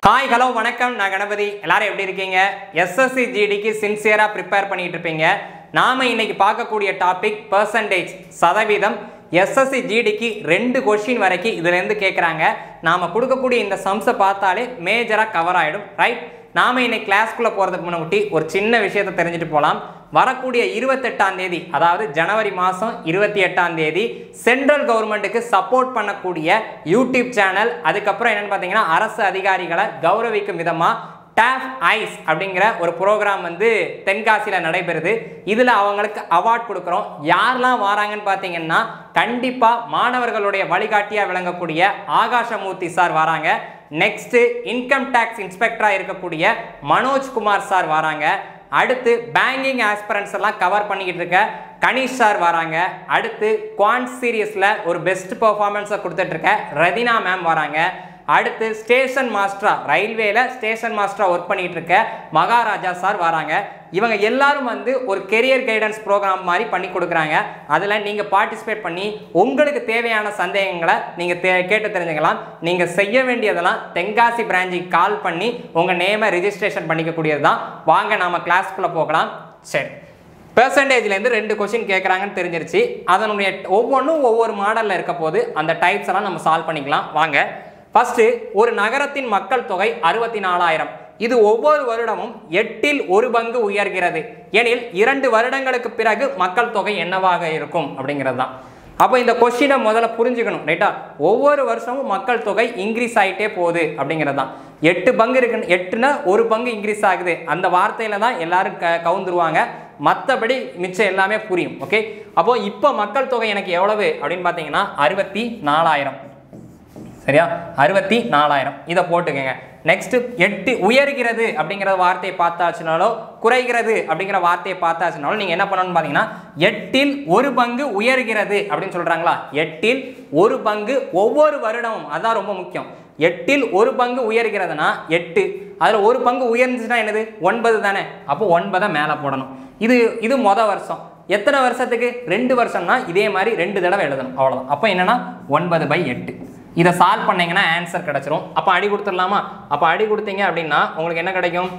hi hello வணக்கம் நான் கணபதி எல்லாரும் எப்படி இருக்கீங்க எஸ்எஸ்சி ஜிடிக்கு சின்சியராக ப்ரிப்பேர் பண்ணிட்டு இருப்பீங்க நாம இன்னைக்கு பார்க்கக்கூடிய டாபிக் பர்சன்டேஜ் சதவீதம் எஸ்எஸ்சி ஜிடிக்கு ரெண்டு கொஷின் வரைக்கும் இதுலேருந்து கேட்குறாங்க நாம் கொடுக்கக்கூடிய இந்த சம்ஸை பார்த்தாலே மேஜராக கவர் ஆகிடும் ரைட் நாம இன்னைக்கு கிளாஸ்க்குள்ளே போகிறதுக்கு முன்னாடி ஒரு சின்ன விஷயத்தை தெரிஞ்சுட்டு போகலாம் வரக்கூடிய இருபத்தெட்டாம் தேதி அதாவது ஜனவரி மாதம் இருபத்தி எட்டாம் தேதி சென்ட்ரல் கவர்மெண்ட்டுக்கு சப்போர்ட் பண்ணக்கூடிய யூடியூப் சேனல் அதுக்கப்புறம் என்னென்னு பார்த்தீங்கன்னா அரசு அதிகாரிகளை கௌரவிக்கும் விதமாக டேஃப் ஐஸ் அப்படிங்கிற ஒரு ப்ரோக்ராம் வந்து தென்காசியில் நடைபெறுது இதில் அவங்களுக்கு அவார்ட் கொடுக்குறோம் யாரெல்லாம் வராங்கன்னு பார்த்தீங்கன்னா கண்டிப்பாக மாணவர்களுடைய வழிகாட்டியாக விளங்கக்கூடிய ஆகாஷமூர்த்தி சார் வராங்க நெக்ஸ்ட்டு இன்கம் டேக்ஸ் இன்ஸ்பெக்டராக இருக்கக்கூடிய மனோஜ்குமார் சார் வராங்க அடுத்து பேங்கிங் ஆஸ்பிரன்ஸ் எல்லாம் கவர் பண்ணிக்கிட்டு இருக்க கணேஷ் சார் வராங்க அடுத்து குவான்ட் சீரியஸில் ஒரு பெஸ்ட் பர்ஃபார்மன்ஸை கொடுத்துட்ருக்க ரதினா மேம் வராங்க அடுத்து ஸ்டேஷன் மாஸ்டரா ரயில்வேல ஸ்டேஷன் மாஸ்டரா ஒர்க் பண்ணிட்டு இருக்க மகாராஜா சார் வராங்க இவங்க எல்லாரும் வந்து ஒரு கெரியர் கைடன்ஸ் ப்ரோக்ராம் மாதிரி பண்ணி கொடுக்குறாங்க அதில் நீங்கள் பார்ட்டிசிபேட் பண்ணி உங்களுக்கு தேவையான சந்தேகங்களை நீங்கள் தே கேட்டு தெரிஞ்சுக்கலாம் நீங்கள் செய்ய வேண்டியதெல்லாம் தென்காசி பிரான்ச்சுக்கு கால் பண்ணி உங்கள் நேமை ரிஜிஸ்ட்ரேஷன் பண்ணிக்கக்கூடியது தான் வாங்க நாம கிளாஸ்க்குள்ளே போகலாம் சரி பெர்சன்டேஜ்லேருந்து ரெண்டு கொஷின் கேட்குறாங்கன்னு தெரிஞ்சிருச்சு அதனுடைய ஒவ்வொன்றும் ஒவ்வொரு மாடலில் இருக்க போது அந்த டைப்ஸ் எல்லாம் நம்ம சால்வ் பண்ணிக்கலாம் வாங்க ஃபர்ஸ்ட் ஒரு நகரத்தின் மக்கள் தொகை அறுபத்தி நாலாயிரம் இது ஒவ்வொரு வருடமும் எட்டில் ஒரு பங்கு உயர்கிறது எனில் இரண்டு வருடங்களுக்கு பிறகு மக்கள் தொகை என்னவாக இருக்கும் அப்படிங்கிறது தான் அப்போ இந்த கொஷினை முதல்ல புரிஞ்சுக்கணும் ரைட்டா ஒவ்வொரு வருஷமும் மக்கள் தொகை இன்க்ரீஸ் ஆகிட்டே போகுது அப்படிங்கிறது தான் எட்டு பங்கு இருக்கு எட்டுனா ஒரு பங்கு இன்க்ரீஸ் ஆகுது அந்த வார்த்தையில தான் எல்லாரும் க கவுந்துருவாங்க மற்றபடி மிச்சம் எல்லாமே புரியும் ஓகே அப்போ இப்போ மக்கள் தொகை எனக்கு எவ்வளவு அப்படின்னு பார்த்தீங்கன்னா அறுபத்தி நாலாயிரம் சரியா அறுபத்தி நாலாயிரம் இதை போட்டுக்கங்க நெக்ஸ்ட் எட்டு உயர்கிறது அப்படிங்கிற வார்த்தையை பார்த்தாச்சுனாலோ குறைகிறது அப்படிங்கிற வார்த்தையை பார்த்தாச்சுனாலும் நீங்கள் என்ன பண்ணணும்னு பார்த்தீங்கன்னா எட்டில் ஒரு பங்கு உயர்கிறது அப்படின்னு சொல்கிறாங்களா எட்டில் ஒரு பங்கு ஒவ்வொரு வருடமும் அதான் ரொம்ப முக்கியம் எட்டில் ஒரு பங்கு உயர்கிறதுனா எட்டு அதில் ஒரு பங்கு உயர்ந்துச்சுன்னா என்னது ஒன்பது தானே அப்போ ஒன்பதை மேலே போடணும் இது இது மொதல் வருஷம் எத்தனை வருஷத்துக்கு ரெண்டு வருஷம்னா இதே மாதிரி ரெண்டு தடவை எழுதணும் அவ்வளோதான் அப்போ என்னன்னா ஒன்பது பை எட்டு இதை சால்வ் பண்ணீங்கன்னா ஆன்சர் கிடச்சிரும் அப்போ அடி கொடுத்துடலாமா அப்போ அடி கொடுத்தீங்க அப்படின்னா உங்களுக்கு என்ன கிடைக்கும்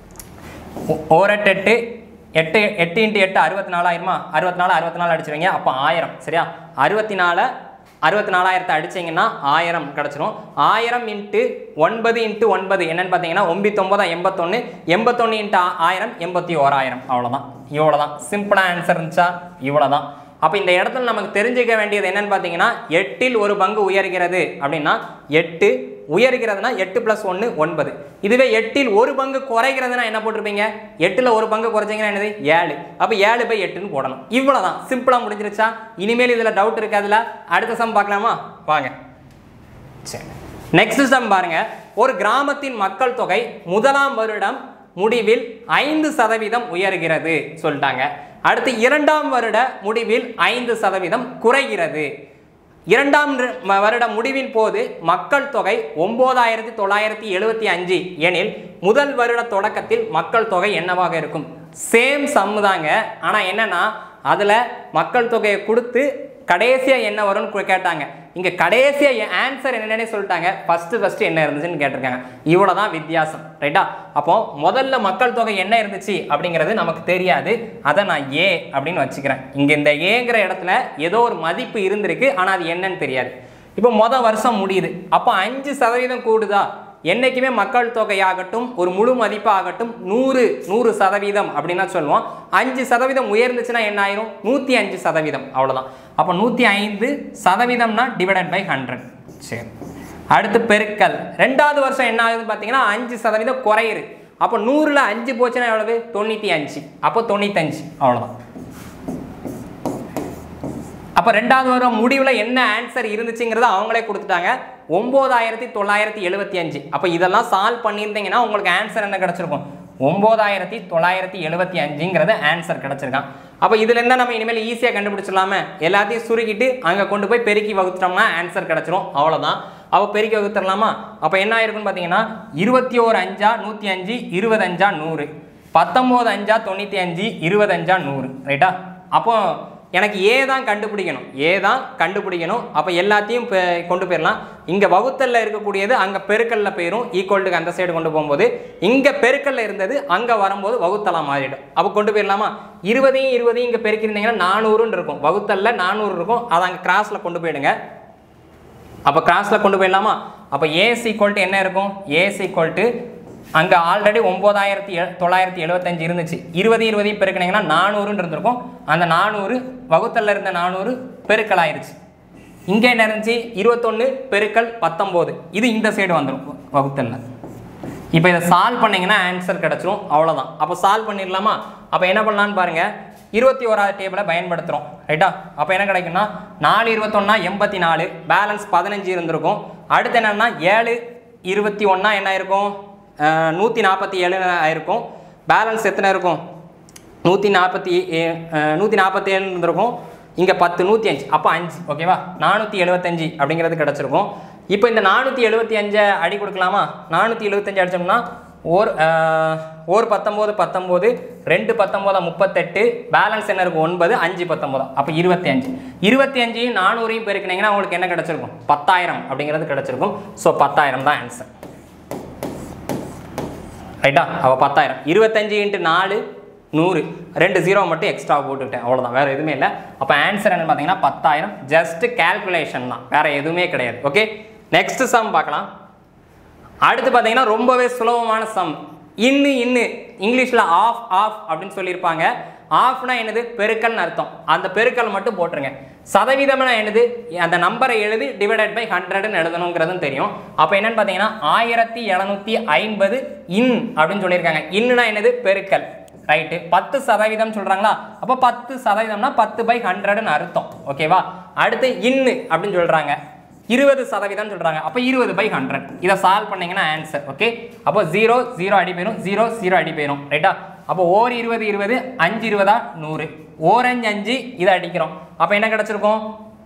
ஒ- ஓரெட்டு எட்டு எட்டு எட்டு இன்ட்டு எட்டு அறுபத்தி நாலாயிரமா அறுபத்தி நாலு அறுபத்தி நாலு அடிச்சிருவீங்க அப்போ ஆயிரம் சரியா அறுபத்தி நாலு அறுபத்தி நாலாயிரத்தை அடிச்சீங்கன்னா ஆயிரம் கிடச்சிரும் ஆயிரம் இன்ட்டு ஒன்பது இன்ட்டு ஒன்பது என்னன்னு பார்த்தீங்கன்னா ஒம்பத்தொம்பதா எண்பத்தொன்று எண்பத்தொன்று இன்ட்டு ஆயிரம் எண்பத்தி ஓராயிரம் அவ்வளோதான் இவ்வளோ தான் சிம்பிளாக ஆன்சர் இருந்துச்சா இவ்வளோ தான் அப்போ இந்த இடத்துல நமக்கு தெரிஞ்சுக்க வேண்டியது என்னன்னு பார்த்தீங்கன்னா எட்டில் ஒரு பங்கு உயர்கிறது அப்படின்னா எட்டு உயர்கிறதுனா எட்டு ப்ளஸ் ஒன்று ஒன்பது இதுவே எட்டில் ஒரு பங்கு குறைகிறதுனா என்ன போட்டிருப்பீங்க எட்டில் ஒரு பங்கு குறைச்சிங்கன்னா என்னது ஏழு அப்போ ஏழு பை எட்டுன்னு போடணும் இவ்வளோ தான் சிம்பிளாக முடிஞ்சிருச்சா இனிமேல் இதில் டவுட் இருக்காதுல அடுத்த சம் பார்க்கலாமா வாங்க சரி நெக்ஸ்ட் சம் பாருங்க ஒரு கிராமத்தின் மக்கள் தொகை முதலாம் வருடம் முடிவில் ஐந்து சதவீதம் உயர்கிறது சொல்லிட்டாங்க அடுத்து இரண்டாம் வருட முடிவில் ஐந்து சதவீதம் குறைகிறது இரண்டாம் ரு- ம- வருட முடிவின் போது மக்கள் தொகை ஒன்பதாயிரத்தி தொள்ளாயிரத்தி எழுபத்தி அஞ்சு எனில் முதல் வருட தொடக்கத்தில் மக்கள் தொகை என்னவாக இருக்கும் சேம் சம்மு தாங்க ஆனால் என்னன்னா அதில் மக்கள் தொகையை கொடுத்து கடைசியாக என்ன வரும்னு கு- கேட்டாங்க இங்கே கடைசியாக ஆன்சர் என்னன்னே சொல்லிட்டாங்க ஃபஸ்ட்டு ஃபஸ்ட்டு என்ன இருந்துச்சுன்னு கேட்டிருக்காங்க இவ்வளோ தான் வித்தியாசம் ரைட்டா அப்போ முதல்ல மக்கள் தொகை என்ன இருந்துச்சு அப்படிங்கிறது நமக்கு தெரியாது அதை நான் ஏ அப்படின்னு வச்சுக்கிறேன் இங்கே இந்த ஏங்கிற இடத்துல ஏதோ ஒரு மதிப்பு இருந்திருக்கு ஆனால் அது என்னன்னு தெரியாது இப்போ மொதல் வருஷம் முடியுது அப்போ அஞ்சு சதவீதம் கூடுதா என்னைக்குமே மக்கள் தொகையாகட்டும் ஒரு முழு மதிப்பாகட்டும் நூறு நூறு சதவீதம் அப்படின்னா சொல்லுவோம் அஞ்சு சதவீதம் உயர்ந்துச்சுன்னா என்ன ஆயிரும் நூற்றி அஞ்சு சதவீதம் அவ்வளோதான் அப்போ நூற்றி ஐந்து சதவீதம்னா டிவைடட் பை ஹண்ட்ரட் சரி அடுத்து பெருக்கல் ரெண்டாவது வருஷம் என்ன ஆகுதுன்னு பார்த்தீங்கன்னா அஞ்சு சதவீதம் குறையுது அப்போ நூறில் அஞ்சு போச்சுன்னா எவ்வளவு தொண்ணூற்றி அஞ்சு அப்போ தொண்ணூத்தஞ்சு அவ்வளோதான் அப்போ ரெண்டாவது வாரம் முடிவில் என்ன ஆன்சர் இருந்துச்சுங்கிறத அவங்களே கொடுத்துட்டாங்க ஒம்பதாயிரத்தி தொள்ளாயிரத்தி எழுபத்தி அஞ்சு அப்போ இதெல்லாம் சால்வ் பண்ணியிருந்தீங்கன்னா உங்களுக்கு ஆன்சர் என்ன கிடச்சிருக்கும் ஒம்பதாயிரத்தி தொள்ளாயிரத்தி எழுபத்தி அஞ்சுங்கிறது ஆன்சர் கிடச்சிருக்கான் அப்போ இதுல இருந்தா நம்ம இனிமேல் ஈஸியாக கண்டுபிடிச்சிடலாமே எல்லாத்தையும் சுருக்கிட்டு அங்கே கொண்டு போய் பெருக்கி வகுத்துட்டோம்னா ஆன்சர் கிடச்சிரும் அவ்வளோதான் அப்போ பெருக்கி வகுத்துடலாமா அப்போ என்ன ஆயிருக்குன்னு பார்த்தீங்கன்னா இருபத்தி ஓரு அஞ்சா நூற்றி அஞ்சு இருபது அஞ்சா நூறு பத்தொம்போது அஞ்சா தொண்ணூற்றி அஞ்சு இருபது அஞ்சா நூறு ரைட்டா அப்போ எனக்கு ஏ தான் கண்டுபிடிக்கணும் ஏ தான் கண்டுபிடிக்கணும் அப்போ எல்லாத்தையும் பெ- கொண்டு போயிடலாம் இங்கே வகுத்தல்ல இருக்கக்கூடியது அங்கே பெருக்கல்ல போயிடும் ஈக்குவல்ட்டுக்கு அந்த சைடு கொண்டு போகும்போது இங்கே பெருக்கல்ல இருந்தது அங்கே வரும்போது வகுத்தலா மாறிடும் அப்போ கொண்டு போயிடலாமா இருபதையும் இருபதையும் இங்கே பெருக்கிருந்தீங்கன்னா நானூறுன்னு இருக்கும் வகுத்தல்ல நானூறு இருக்கும் அதை அங்கே கிராஸில் கொண்டு போயிடுங்க அப்போ கிராஸில் கொண்டு போயிடலாமா அப்போ ஏஸ் ஈக்குவல் என்ன இருக்கும் ஏஸ் ஈக்குவல் அங்கே ஆல்ரெடி ஒம்பதாயிரத்தி எ தொள்ளாயிரத்தி எழுபத்தஞ்சு இருந்துச்சு இருபது இருபதையும் பெருக்கினீங்கன்னா நானூறுன்னு இருந்திருக்கும் அந்த நானூறு வகுத்தல்ல இருந்த நானூறு பெருக்கல் ஆயிருச்சு இங்கே என்ன இருந்துச்சு இருபத்தொன்று பெருக்கல் பத்தொம்போது இது இந்த சைடு வந்துடும் வகுத்தல்ல இப்போ இதை சால்வ் பண்ணீங்கன்னா ஆன்சர் கிடச்சிரும் அவ்வளோதான் அப்போ சால்வ் பண்ணிடலாமா அப்போ என்ன பண்ணலான்னு பாருங்க இருபத்தி ஓராவது டேபிளை பயன்படுத்துகிறோம் ரைட்டா அப்போ என்ன கிடைக்கும்னா நாலு இருபத்தொன்னா எண்பத்தி நாலு பேலன்ஸ் பதினஞ்சு இருந்திருக்கும் அடுத்து என்னன்னா ஏழு இருபத்தி ஒன்றா என்ன இருக்கும் நூற்றி நாற்பத்தி ஏழு ஆயிருக்கும் பேலன்ஸ் எத்தனை இருக்கும் நூற்றி நாற்பத்தி நூற்றி நாற்பத்தி ஏழு இருந்திருக்கும் இங்கே பத்து நூற்றி அஞ்சு அப்போ அஞ்சு ஓகேவா நானூற்றி எழுபத்தஞ்சு அப்படிங்கிறது கிடச்சிருக்கும் இப்போ இந்த நானூற்றி எழுபத்தி அஞ்சை அடி கொடுக்கலாமா நானூற்றி எழுபத்தஞ்சு அடிச்சோம்னா ஓர் அஹ், ஓர் பத்தொம்போது பத்தொம்போது ரெண்டு பத்தொம்போதா முப்பத்தெட்டு பேலன்ஸ் என்ன இருக்கும் ஒன்பது அஞ்சு பத்தொம்போதா அப்போ இருபத்தி அஞ்சு இருபத்தி அஞ்சையும் நானூறையும் பெருக்கினீங்கன்னா உங்களுக்கு என்ன கிடச்சிருக்கும் பத்தாயிரம் அப்படிங்கிறது கிடச்சிருக்கும் ஸோ பத்தாயிரம் தான் ஆன்சர் ரைட்டா அவள் பத்தாயிரம் இருபத்தஞ்சு இன்ட்டு நாலு நூறு ரெண்டு ஜீரோ மட்டும் எக்ஸ்ட்ரா போட்டுக்கிட்டேன் அவ்வளோதான் வேறு எதுவுமே இல்லை அப்போ ஆன்சர் என்ன பார்த்தீங்கன்னா பத்தாயிரம் ஜஸ்ட் கேல்குலேஷன் தான் வேறு எதுவுமே கிடையாது ஓகே நெக்ஸ்ட் சம் பார்க்கலாம் அடுத்து பார்த்தீங்கன்னா ரொம்பவே சுலபமான சம் இன்னு இன்னு இங்கிலீஷில் ஆஃப் ஆஃப் அப்படின்னு சொல்லியிருப்பாங்க ஆஃப்னா என்னது பெருக்கல்னு அர்த்தம் அந்த பெருக்கல் மட்டும் போட்டுருங்க சதவீதம்னா என்னது அந்த நம்பரை எழுதி டிவைடட் பை ஹண்ட்ரட்னு எழுதணுங்கிறதும் தெரியும் அப்போ என்னன்னு பார்த்தீங்கன்னா ஆயிரத்தி எழுநூத்தி ஐம்பது இன் அப்படின்னு சொல்லியிருக்காங்க இன்னுனா என்னது பெருக்கல் ரைட்டு பத்து சதவீதம் சொல்கிறாங்களா அப்போ பத்து சதவீதம்னா பத்து பை ஹண்ட்ரட்னு அர்த்தம் ஓகேவா அடுத்து இன்னு அப்படின்னு சொல்கிறாங்க இருபது சதவீதம் சொல்கிறாங்க அப்போ இருபது பை ஹண்ட்ரட் இதை சால்வ் பண்ணீங்கன்னா ஆன்சர் ஓகே அப்போ ஜீரோ ஜீரோ அடி போயிடும் ஜீரோ ஜீரோ அடி போயிடும் ரைட்டா அப்போ ஓர் இருபது இருபது அஞ்சு இருபதா நூறு ஓரஞ்சு அஞ்சு இதை அடிக்கிறோம் அப்போ என்ன கிடச்சிருக்கும்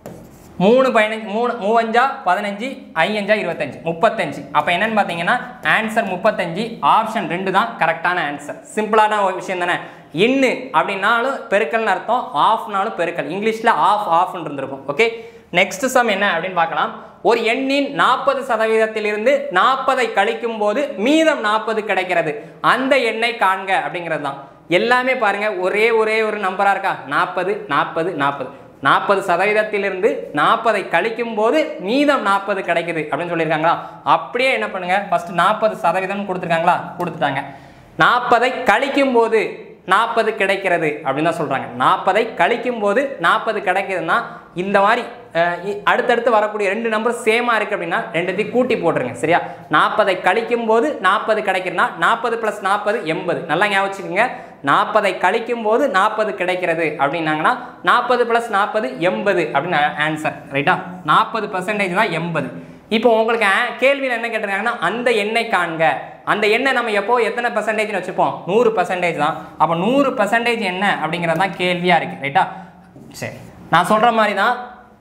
மூணு பதினஞ்சு மூணு மூவஞ்சா பதினஞ்சு ஐயஞ்சா இருபத்தஞ்சு முப்பத்தஞ்சு அப்போ என்னன்னு பார்த்தீங்கன்னா ஆன்சர் முப்பத்தஞ்சு ஆப்ஷன் ரெண்டு தான் கரெக்டான ஆன்சர் சிம்பிளான ஒரு விஷயம் தானே இன்னு அப்படின்னாலும் பெருக்கல்னு அர்த்தம் ஆஃப்னாலும் பெருக்கல் இங்கிலீஷில் ஆஃப் ஆஃப்னு இருந்திருக்கும் ஓகே நெக்ஸ்ட் சம் என்ன அப்படின்னு பார்க்கலாம் ஒரு எண்ணின் நாற்பது சதவீதத்திலிருந்து நாற்பதை கழிக்கும் போது மீதம் நாற்பது கிடைக்கிறது அந்த எண்ணை காண்க அப்படிங்கிறது தான் எல்லாமே பாருங்க ஒரே ஒரே ஒரு நம்பரா இருக்கா நாற்பது நாற்பது நாற்பது நாற்பது சதவீதத்திலிருந்து நாற்பதை கழிக்கும் போது மீதம் நாற்பது கிடைக்குது அப்படின்னு சொல்லியிருக்காங்களா அப்படியே என்ன பண்ணுங்க ஃபர்ஸ்ட் நாற்பது சதவீதம் கொடுத்துருக்காங்களா கொடுத்துட்டாங்க நாற்பதை கழிக்கும் போது நாற்பது கிடைக்கிறது அப்படின்னு தான் சொல்கிறாங்க நாற்பதை கழிக்கும் போது நாற்பது கிடைக்குதுன்னா இந்த மாதிரி அஹ், இ- அடுத்தடுத்து வரக்கூடிய ரெண்டு நம்பர் சேமாக இருக்குது அப்படின்னா ரெண்டுத்தையும் கூட்டி போட்டுருங்க சரியா நாற்பதை கழிக்கும் போது நாற்பது கிடைக்குதுன்னா நாற்பது ப்ளஸ் நாற்பது எண்பது நல்லா ஞாபகம் வச்சுக்கோங்க நாற்பதை கழிக்கும் போது நாற்பது கிடைக்கிறது அப்படின்னாங்கன்னா நாற்பது ப்ளஸ் நாற்பது எண்பது அப்படின்னு ஆன்சர் ரைட்டா நாற்பது பர்சன்டேஜ் தான் எண்பது இப்போ உங்களுக்கு ஆ- கேள்வியில் என்ன கேட்டிருக்காங்கன்னா அந்த எண்ணை காண்க அந்த எண்ணெய் நம்ம எப்போ எத்தனை பர்சன்டேஜ்னு வச்சுப்போம் நூறு பர்சன்டேஜ் தான் அப்போ நூறு பர்சன்டேஜ் என்ன அப்படிங்கிறது தான் கேள்வியாக இருக்குது ரைட்டா சரி நான் சொல்கிற மாதிரி தான்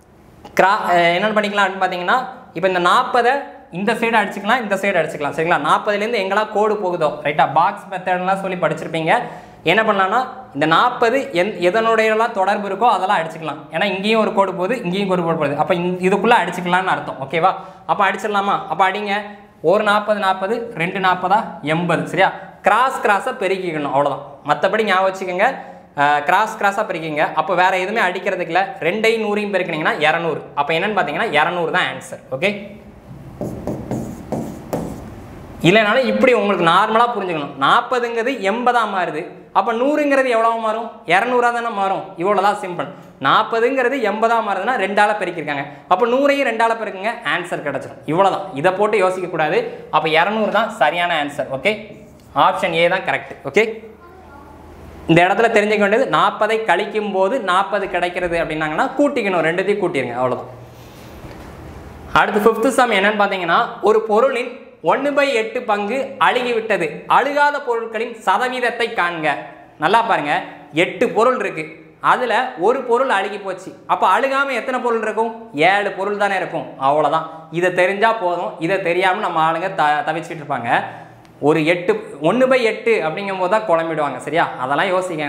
கிரா அஹ் என்னென்னு பண்ணிக்கலாம் அப்படின்னு பார்த்தீங்கன்னா இப்போ இந்த நாற்பதை இந்த சைடு அடிச்சுக்கலாம் இந்த சைடு அடிச்சுக்கலாம் சரிங்களா நாற்பதுலேருந்து எங்கெல்லாம் கோடு போகுதோ ரைட்டா பாக்ஸ் மெத்தட்லாம் சொல்லி படிச்சிருப்பீங்க என்ன பண்ணலாம்னா இந்த நாற்பது எந் எதனுடையெல்லாம் தொடர்பு இருக்கோ அதெல்லாம் அடிச்சுக்கலாம் ஏன்னா இங்கேயும் ஒரு கோடு போகுது இங்கேயும் ஒரு கோடு போகுது அப்போ இதுக்குள்ளே அடிச்சுக்கலாம்னு அர்த்தம் ஓகேவா அப்போ அடிச்சிடலாமா அப்போ அடிங்க ஒரு நாற்பது நாற்பது ரெண்டு நாற்பதா எண்பது சரியா கிராஸ் கிராஸாக பெருக்கிக்கணும் அவ்வளோதான் மற்றபடி ஞாபகம் வச்சுக்கோங்க கிராஸ் கிராஸாக பெருக்கிங்க அப்போ வேற எதுவுமே அடிக்கிறதுக்கு இல்லை ரெண்டையும் நூறையும் பெருக்கினீங்கன்னா இரநூறு அப்போ என்னன்னு பார்த்தீங்கன்னா இரநூறு தான் ஆன்சர் ஓகே இல்லைனாலும் இப்படி உங்களுக்கு நார்மலாக புரிஞ்சுக்கணும் நாற்பதுங்கிறது எண்பதாக மாறுது அப்போ நூறுங்கிறது எவ்வளோ மாறும் இரநூறா தானே மாறும் இவ்வளோ தான் சிம்பிள் நாற்பதுங்கிறது எண்பதாக மாறுதுன்னா ரெண்டால பெருக்கிருக்காங்க அப்போ நூறையும் ரெண்டால பெருக்குங்க ஆன்சர் கிடச்சிரும் இவ்வளோ தான் இதை போட்டு யோசிக்கக்கூடாது அப்போ இரநூறு தான் சரியான ஆன்சர் ஓகே ஆப்ஷன் ஏ தான் கரெக்ட் ஓகே இந்த இடத்துல தெரிஞ்சுக்க வேண்டியது நாற்பதை கழிக்கும் போது நாற்பது கிடைக்கிறது அப்படின்னாங்கன்னா கூட்டிக்கணும் ரெண்டுத்தையும் கூட்டிருங்க அவ்வளோதான் அடுத்து ஃபிஃப்த்து சம் என்னன்னு பார்த்தீங்கன்னா ஒரு பொருளின் ஒன்று பை எட்டு பங்கு அழுகிவிட்டது அழுகாத பொருட்களின் சதவீதத்தை காண்க நல்லா பாருங்க எட்டு பொருள் இருக்கு அதில் ஒரு பொருள் அழுகி போச்சு அப்போ அழுகாமல் எத்தனை பொருள் இருக்கும் ஏழு பொருள் தானே இருக்கும் அவ்வளோதான் இதை தெரிஞ்சால் போதும் இதை தெரியாமல் நம்ம ஆளுங்க த தவிச்சிட்டு இருப்பாங்க ஒரு எட்டு ஒன்று பை எட்டு அப்படிங்கும் போது தான் குழம்பிடுவாங்க சரியா அதெல்லாம் யோசிக்காங்க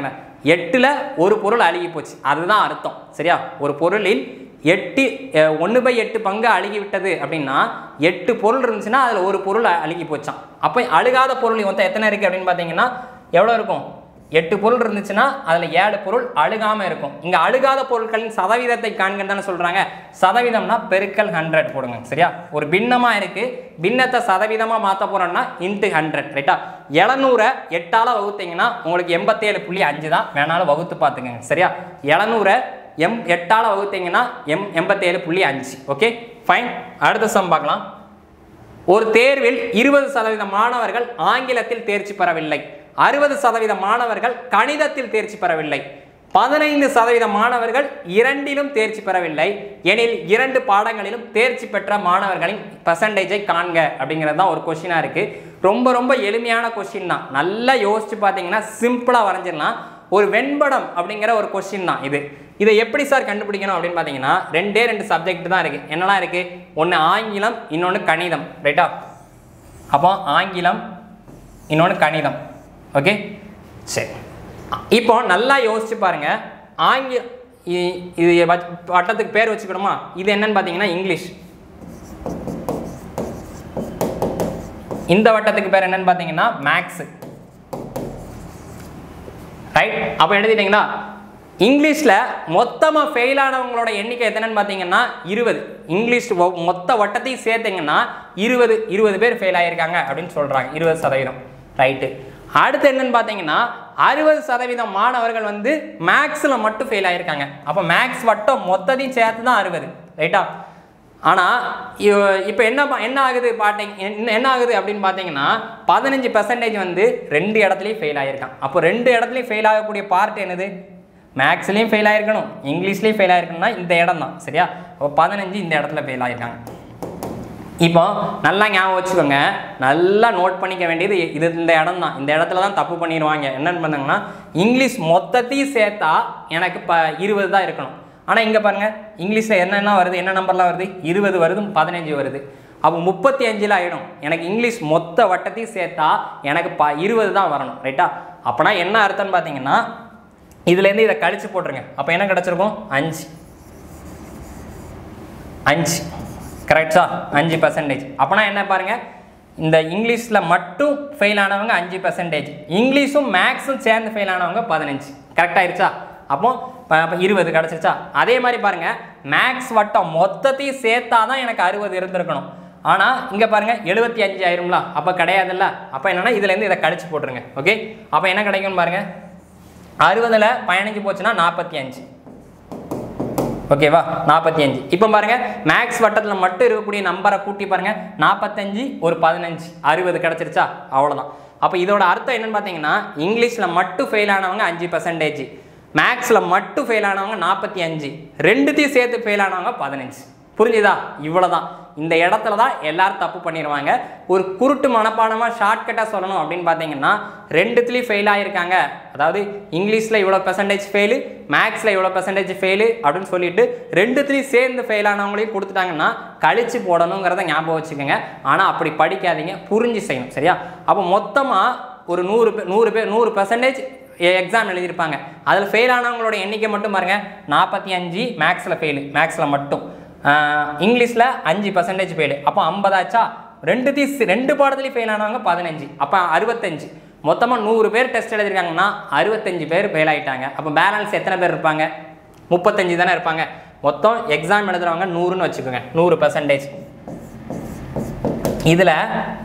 எட்டில் ஒரு பொருள் அழுகி போச்சு அதுதான் அர்த்தம் சரியா ஒரு பொருளில் எட்டு ஒன்று பை எட்டு பங்கு அழுகி விட்டது அப்படின்னா எட்டு பொருள் இருந்துச்சுன்னா அதில் ஒரு பொருள் அ- அழுகி போச்சான் அப்போ அழுகாத பொருள் மொத்தம் எத்தனை இருக்குது அப்படின்னு பார்த்தீங்கன்னா எவ்வளோ இருக்கும் எட்டு பொருள் இருந்துச்சுன்னா அதில் ஏழு பொருள் அழுகாமல் இருக்கும் இங்கே அழுகாத பொருட்களின் சதவீதத்தை காண்கன்னு தானே சொல்கிறாங்க சதவீதம்னா பெருக்கல் ஹண்ட்ரட் போடுங்க சரியா ஒரு பின்னமாக இருக்குது பின்னத்தை சதவீதமாக மாற்ற போகிறோம்னா இன்ட்டு ஹண்ட்ரட் ரைட்டா எழுநூறை எட்டால் வகுத்தீங்கன்னா உங்களுக்கு எண்பத்தேழு புள்ளி அஞ்சு தான் வேணாலும் வகுத்து பார்த்துக்கங்க சரியா எழுநூறை எம் எட்டால் வகுத்தீங்கன்னா எம் எண்பத்தேழு புள்ளி அஞ்சு ஓகே ஃபைன் அடுத்த சம் பார்க்கலாம் ஒரு தேர்வில் இருபது சதவீத மாணவர்கள் ஆங்கிலத்தில் தேர்ச்சி பெறவில்லை அறுபது சதவீத மாணவர்கள் கணிதத்தில் தேர்ச்சி பெறவில்லை பதினைந்து சதவீத மாணவர்கள் இரண்டிலும் தேர்ச்சி பெறவில்லை எனில் இரண்டு பாடங்களிலும் தேர்ச்சி பெற்ற மாணவர்களின் பர்சன்டேஜை காண்க அப்படிங்கிறது தான் ஒரு கொஷினாக இருக்குது ரொம்ப ரொம்ப எளிமையான கொஷின் தான் நல்லா யோசிச்சு பார்த்தீங்கன்னா சிம்பிளாக வரைஞ்சிடலாம் ஒரு வெண்படம் அப்படிங்கிற ஒரு கொஸ்டின் தான் இது இதை எப்படி சார் கண்டுபிடிக்கணும் அப்படின்னு பார்த்தீங்கன்னா ரெண்டே ரெண்டு சப்ஜெக்ட் தான் இருக்குது என்னெல்லாம் இருக்குது ஒன்று ஆங்கிலம் இன்னொன்று கணிதம் ரைட்டா அப்போ ஆங்கிலம் இன்னொன்று கணிதம் ஓகே சரி இப்போ நல்லா யோசிச்சு பாருங்க ஆங்கி இ- இது வச்- வட்டத்துக்கு பேர் வச்சுக்கணுமா இது என்னன்னு பார்த்தீங்கன்னா இங்கிலீஷ் இந்த வட்டத்துக்கு பேர் என்னன்னு பார்த்தீங்கன்னா மேக்ஸு ரைட் அப்போ எழுதிட்டீங்களா இங்கிலீஷில் மொத்தமாக ஃபெயில் ஆனவங்களோட எண்ணிக்கை எத்தனைன்னு பார்த்தீங்கன்னா இருபது இங்கிலீஷ் ஒ- மொத்த வட்டத்தையும் சேர்த்தீங்கன்னா இருபது இருபது பேர் ஃபெயில் ஆகியிருக்காங்க அப்படின்னு சொல்கிறாங்க இருபது சதவீதம் ரைட்டு அடுத்து என்னன்னு பார்த்தீங்கன்னா அறுபது சதவீதம் மாணவர்கள் வந்து மேக்ஸில் மட்டும் ஃபெயில் ஆகியிருக்காங்க அப்போ மேக்ஸ் வட்டம் மொத்தத்தையும் சேர்த்து தான் அறுபது ரைட்டா ஆனால் இப்போ என்ன ப- என்ன ஆகுது பாட்டிங் என்ன ஆகுது அப்படின்னு பார்த்தீங்கன்னா பதினஞ்சு பர்சன்டேஜ் வந்து ரெண்டு இடத்துலையும் ஃபெயில் ஆகியிருக்கான் அப்போ ரெண்டு இடத்துலையும் ஃபெயில் ஆகக்கூடிய பார்ட் என்னது மேக்ஸ்லேயும் ஃபெயில் ஆயிருக்கணும் இங்கிலீஷ்லேயும் ஃபெயில் ஆயிருக்கணும்னா இந்த இடம் தான் சரியா அப்போ பதினஞ்சு இந்த இடத்துல ஃபெயில் ஆயிருக்காங்க இப்போ நல்லா ஞாபகம் வச்சுக்கோங்க நல்லா நோட் பண்ணிக்க வேண்டியது இது இந்த இடம் தான் இந்த இடத்துல தான் தப்பு பண்ணிடுவாங்க என்னன்னு பண்ணாங்கன்னா இங்கிலீஷ் மொத்தத்தையும் சேர்த்தா எனக்கு இப்போ இருபது தான் இருக்கணும் ஆனால் இங்கே பாருங்க இங்கிலீஷில் என்னென்ன வருது என்ன நம்பர்லாம் வருது இருபது வருது பதினஞ்சு வருது அப்போ முப்பத்தி அஞ்சில் ஆகிடும் எனக்கு இங்கிலீஷ் மொத்த வட்டத்தையும் சேர்த்தா எனக்கு ப இருபது தான் வரணும் ரைட்டா அப்போனா என்ன அர்த்தம்னு பார்த்தீங்கன்னா இதுலேருந்து இதை கழிச்சு போட்டுருங்க அப்போ என்ன கிடச்சிருக்கும் அஞ்சு அஞ்சு கரெக்டா அஞ்சு பர்சன்டேஜ் அப்போனா என்ன பாருங்க இந்த இங்கிலீஷில் மட்டும் ஃபெயில் ஆனவங்க அஞ்சு பர்சன்டேஜ் இங்கிலீஷும் மேக்ஸும் சேர்ந்து ஃபெயில் ஆனவங்க பதினஞ்சு கரெக்டாயிருச்சா அப்போ ப- அப்போ இருபது கிடச்சிருச்சா அதே மாதிரி பாருங்க மேக்ஸ் வட்டம் மொத்தத்தையும் சேர்த்தா தான் எனக்கு அறுபது இருந்திருக்கணும் ஆனால் இங்கே பாருங்க எழுபத்தி அஞ்சு ஆயிரும்ல அப்போ கிடையாதுல்ல அப்போ என்னன்னா இதுலேருந்து இதை கழிச்சு போட்டுருங்க ஓகே அப்போ என்ன கிடைக்கும்னு பாருங்க அறுபதில் பதினஞ்சு போச்சுன்னா நாற்பத்தி அஞ்சு ஓகேவா நாற்பத்தி அஞ்சு இப்போ பாருங்க மேக்ஸ் வட்டத்தில் மட்டும் இருக்கக்கூடிய நம்பரை கூட்டி பாருங்க நாற்பத்தஞ்சு ஒரு பதினஞ்சு அறுபது கிடச்சிருச்சா அவ்வளோதான் அப்போ இதோட அர்த்தம் என்னன்னு பார்த்தீங்கன்னா இங்கிலீஷில் மட்டும் ஃபெயில் ஆனவங்க அஞ்சு பர்சன்டேஜ் மேக்ஸில் மட்டும் ஃபெயில் ஆனவங்க நாற்பத்தி அஞ்சு ரெண்டுத்தையும் சேர்த்து ஃபெயில் ஆனவங்க பதினஞ்சு புரிஞ்சுதா இவ்வளோதான் இந்த இடத்துல தான் எல்லாரும் தப்பு பண்ணிடுவாங்க ஒரு குருட்டு மனப்பாடமாக ஷார்ட்கட்டாக சொல்லணும் அப்படின்னு பார்த்தீங்கன்னா ரெண்டுத்துலேயும் ஃபெயில் ஆகியிருக்காங்க அதாவது இங்கிலீஷில் இவ்வளோ பெர்சன்டேஜ் ஃபெயிலு மேக்ஸில் இவ்வளோ பெர்சன்டேஜ் ஃபெயிலு அப்படின்னு சொல்லிட்டு ரெண்டுத்துலேயும் சேர்ந்து ஃபெயில் ஆனவங்களையும் கொடுத்துட்டாங்கன்னா கழிச்சு போடணுங்கிறத ஞாபகம் வச்சுக்கோங்க ஆனால் அப்படி படிக்காதீங்க புரிஞ்சு செய்யணும் சரியா அப்போ மொத்தமாக ஒரு நூறு பேர் நூறு பேர் நூறு பெர்சன்டேஜ் எக்ஸாம் எழுதியிருப்பாங்க அதில் ஃபெயில் ஆனவங்களோட எண்ணிக்கை மட்டும் பாருங்க நாற்பத்தி அஞ்சு மேக்ஸில் ஃபெயிலு மேக்ஸில் மட்டும் இங்கிலீஷில் அஞ்சு பர்சன்டேஜ் ஃபெயிலு அப்போ ஐம்பதாச்சா ரெண்டுத்தையும் சி- ரெண்டு பாடத்துலையும் ஃபெயில் ஆனவங்க பதினஞ்சு அப்போ அறுபத்தஞ்சு மொத்தமாக நூறு பேர் டெஸ்ட் எழுதிருக்காங்கன்னா அறுபத்தஞ்சு பேர் ஃபெயில் ஆயிட்டாங்க அப்போ பேலன்ஸ் எத்தனை பேர் இருப்பாங்க முப்பத்தஞ்சு தானே இருப்பாங்க மொத்தம் எக்ஸாம் எழுதுறவங்க நூறுன்னு வச்சுக்கோங்க நூறு பர்சன்டேஜ் இதில்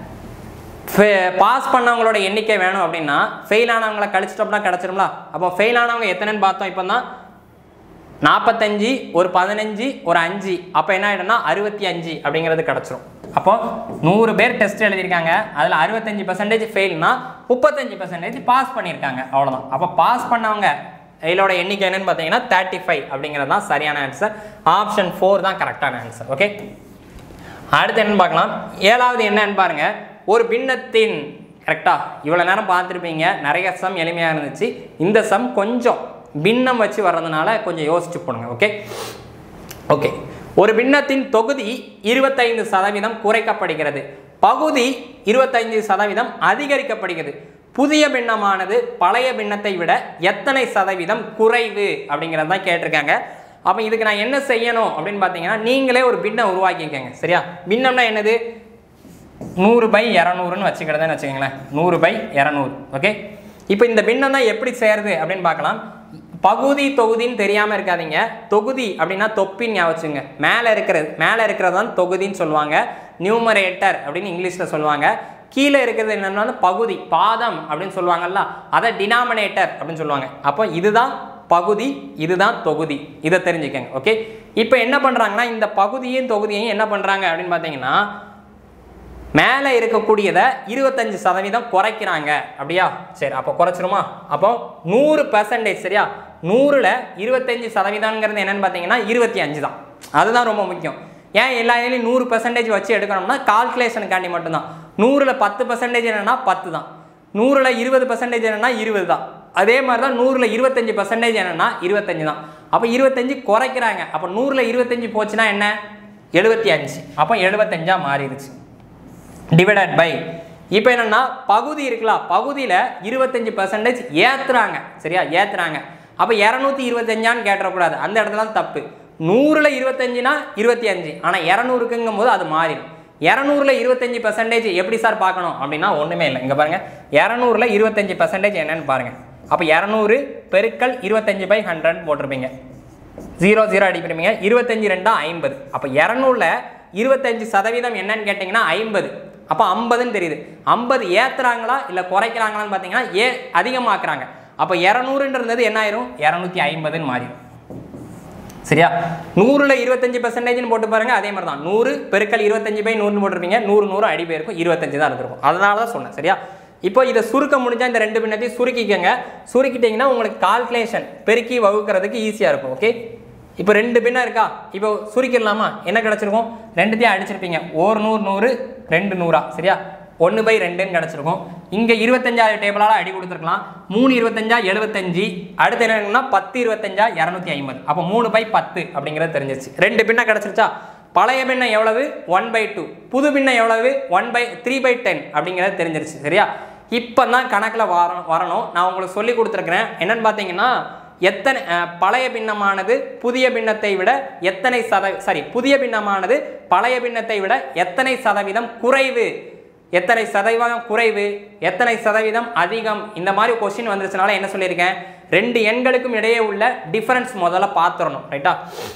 பாஸ் பண்ணவங்களோட எண்ணிக்கை வேணும் அப்படின்னா ஃபெயில் ஆனவங்களை கழிச்சிட்டோம்னா கிடச்சிரும்ல அப்போ ஃபெயில் ஆனவங்க எத்தனைன்னு பார்த்தோம் இப்போ தான் நாற்பத்தஞ்சு ஒரு பதினஞ்சு ஒரு அஞ்சு அப்போ என்ன ஆகிடும்னா அறுபத்தி அஞ்சு அப்படிங்கிறது கிடச்சிரும் அப்போ நூறு பேர் டெஸ்ட் எழுதியிருக்காங்க அதில் அறுபத்தஞ்சு பர்சன்டேஜ் ஃபெயில்னா முப்பத்தஞ்சு பர்சன்டேஜ் பாஸ் பண்ணியிருக்காங்க அவ்வளோதான் அப்போ பாஸ் பண்ணவங்க இதோட எண்ணிக்கை என்னன்னு பார்த்தீங்கன்னா தேர்ட்டி ஃபைவ் அப்படிங்கிறது தான் சரியான ஆன்சர் ஆப்ஷன் ஃபோர் தான் கரெக்டான ஆன்சர் ஓகே அடுத்து என்னன்னு பார்க்கலாம் ஏழாவது என்னன்னு பாருங்க ஒரு பின்னத்தின் கரெக்டா இவ்வளோ நேரம் பார்த்துருப்பீங்க நிறைய சம் எளிமையாக இருந்துச்சு இந்த சம் கொஞ்சம் பின்னம் வச்சு வர்றதுனால கொஞ்சம் யோசிச்சு போடுங்க ஓகே ஓகே ஒரு பின்னத்தின் தொகுதி இருபத்தைந்து சதவீதம் குறைக்கப்படுகிறது பகுதி இருபத்தைந்து சதவீதம் அதிகரிக்கப்படுகிறது புதிய பின்னமானது பழைய பின்னத்தை விட எத்தனை சதவீதம் குறைவு அப்படிங்கிறது தான் கேட்டிருக்காங்க அப்போ இதுக்கு நான் என்ன செய்யணும் அப்படின்னு பார்த்தீங்கன்னா நீங்களே ஒரு பின்னம் உருவாக்கிக்கங்க சரியா பின்னம்னா என்னது நூறு பை இரநூறுன்னு வச்சுக்கிறதுன்னு வச்சுக்கோங்களேன் நூறு பை இரநூறு ஓகே இப்போ இந்த பின்னம் தான் எப்படி சேருது அப்படின்னு பார்க்கலாம் பகுதி தொகுதின்னு தெரியாமல் இருக்காதீங்க தொகுதி அப்படின்னா தொப்பின்னு ஞாபகம் வச்சுங்க மேலே இருக்கிறது மேலே இருக்கிறது தான் தொகுதின்னு சொல்லுவாங்க நியூமரேட்டர் அப்படின்னு இங்கிலீஷில் சொல்லுவாங்க கீழே இருக்கிறது என்னன்னா பகுதி பாதம் அப்படின்னு சொல்லுவாங்கல்ல அதை டினாமினேட்டர் அப்படின்னு சொல்லுவாங்க அப்போ இதுதான் பகுதி இதுதான் தொகுதி இதை தெரிஞ்சுக்கங்க ஓகே இப்போ என்ன பண்ணுறாங்கன்னா இந்த பகுதியும் தொகுதியையும் என்ன பண்ணுறாங்க அப்படின்னு பார்த்தீங்கன்னா மேலே இருக்கக்கூடியதை இருபத்தஞ்சு சதவீதம் குறைக்கிறாங்க அப்படியா சரி அப்போ குறைச்சிருமா அப்போ நூறு பெர்சன்டேஜ் சரியா நூறில் இருபத்தஞ்சு சதவீதம்ங்கிறது என்னன்னு பார்த்தீங்கன்னா இருபத்தி அஞ்சு தான் அதுதான் ரொம்ப முக்கியம் ஏன் எல்லா இதுலையும் நூறு பெர்சன்டேஜ் வச்சு எடுக்கணும்னா கால்குலேஷனுக்காண்டி மட்டும்தான் நூறில் பத்து பெர்சன்டேஜ் என்னன்னா பத்து தான் நூறில் இருபது பெர்சன்டேஜ் என்னன்னா இருபது தான் அதே மாதிரி தான் நூறில் இருபத்தஞ்சு பெர்சன்டேஜ் என்னன்னா இருபத்தஞ்சு தான் அப்போ இருபத்தஞ்சு குறைக்கிறாங்க அப்போ நூறில் இருபத்தஞ்சு போச்சுன்னா என்ன எழுபத்தி அஞ்சு அப்போ எழுபத்தஞ்சா மாறிடுச்சு டிவைடட் பை இப்போ என்னன்னா பகுதி இருக்கலாம் பகுதியில் இருபத்தஞ்சு பர்சன்டேஜ் ஏற்றுறாங்க சரியா ஏற்றுறாங்க அப்போ இரநூத்தி இருபத்தஞ்சான்னு கேட்டக்கூடாது அந்த இடத்துல தான் தப்பு நூறில் இருபத்தஞ்சுனா இருபத்தி அஞ்சு ஆனால் இரநூறுக்குங்கும் போது அது மாறிடும் இரநூறுல இருபத்தஞ்சு பர்சன்டேஜ் எப்படி சார் பார்க்கணும் அப்படின்னா ஒன்றுமே இல்லை இங்கே பாருங்கள் இரநூறுல இருபத்தஞ்சு பர்சன்டேஜ் என்னன்னு பாருங்கள் அப்போ இரநூறு பெருக்கல் இருபத்தஞ்சு பை ஹண்ட்ரட் போட்டிருப்பீங்க ஜீரோ ஜீரோ அடிப்பிடுவீங்க இருபத்தஞ்சு ரெண்டா ஐம்பது அப்போ இரநூறுல இருபத்தஞ்சு சதவீதம் என்னன்னு கேட்டிங்கன்னா ஐம்பது அப்போ ஐம்பதுன்னு தெரியுது ஐம்பது ஏற்றுறாங்களா இல்லை குறைக்கிறாங்களான்னு பார்த்தீங்கன்னா ஏ அதிகமாக்குறாங்க அப்போ இரநூறுன்றது என்ன ஆயிரும் இரநூத்தி ஐம்பதுன்னு மாறிடும் சரியா நூறுல இருபத்தஞ்சு பர்சன்டேஜ்னு போட்டு பாருங்க அதே மாதிரி தான் நூறு பெருக்கல் இருபத்தஞ்சு பை நூறுன்னு போட்டிருப்பீங்க நூறு நூறு அடி போயிருக்கும் இருபத்தஞ்சு தான் இருந்திருக்கும் அதனால தான் சொன்னேன் சரியா இப்போ இதை சுருக்க முடிஞ்சா இந்த ரெண்டு பின்னத்தையும் சுருக்கிக்கங்க சுருக்கிட்டீங்கன்னா உங்களுக்கு கால்குலேஷன் பெருக்கி வகுக்கிறதுக்கு ஈஸியாக இருக்கும் ஓகே இப்போ ரெண்டு பின்னம் இருக்கா இப்போ சுருக்கிடலாமா என்ன கிடச்சிருக்கும் ரெண்டுத்தையும் அடிச்சிருப்பீங்க ஒரு நூறு நூறு ரெண்டு நூறா சரியா ஒன்று பை ரெண்டுன்னு கிடச்சிருக்கும் இங்கே இருபத்தஞ்சாயிரம் டேபிளால் அடி கொடுத்துருக்கலாம் மூணு இருபத்தஞ்சா எழுபத்தஞ்சு அடுத்து என்னன்னா பத்து இருபத்தஞ்சா இரநூத்தி ஐம்பது அப்போ மூணு பை பத்து அப்படிங்கிறது தெரிஞ்சிருச்சு ரெண்டு பின்னம் கிடச்சிருச்சா பழைய பின்னம் எவ்வளவு ஒன் பை டூ புது பின்னம் எவ்வளவு one by three by ten அப்படிங்கிறது தெரிஞ்சிருச்சு சரியா இப்போ தான் கணக்கில் வர வரணும் நான் உங்களுக்கு சொல்லி கொடுத்துருக்குறேன் என்னன்னு பார்த்தீங்கன்னா எத்தனை அஹ், பழைய பின்னமானது புதிய பின்னத்தை விட எத்தனை சத சாரி புதிய பின்னமானது பழைய பின்னத்தை விட எத்தனை சதவீதம் குறைவு எத்தனை சதவீதம் குறைவு எத்தனை சதவீதம் அதிகம் இந்த மாதிரி கொஸ்டின் வந்துருச்சுனால என்ன சொல்லியிருக்கேன் ரெண்டு எண்களுக்கும் இடையே உள்ள டிஃபரன்ஸ் முதல்ல பார்த்துடணும் ரைட்டா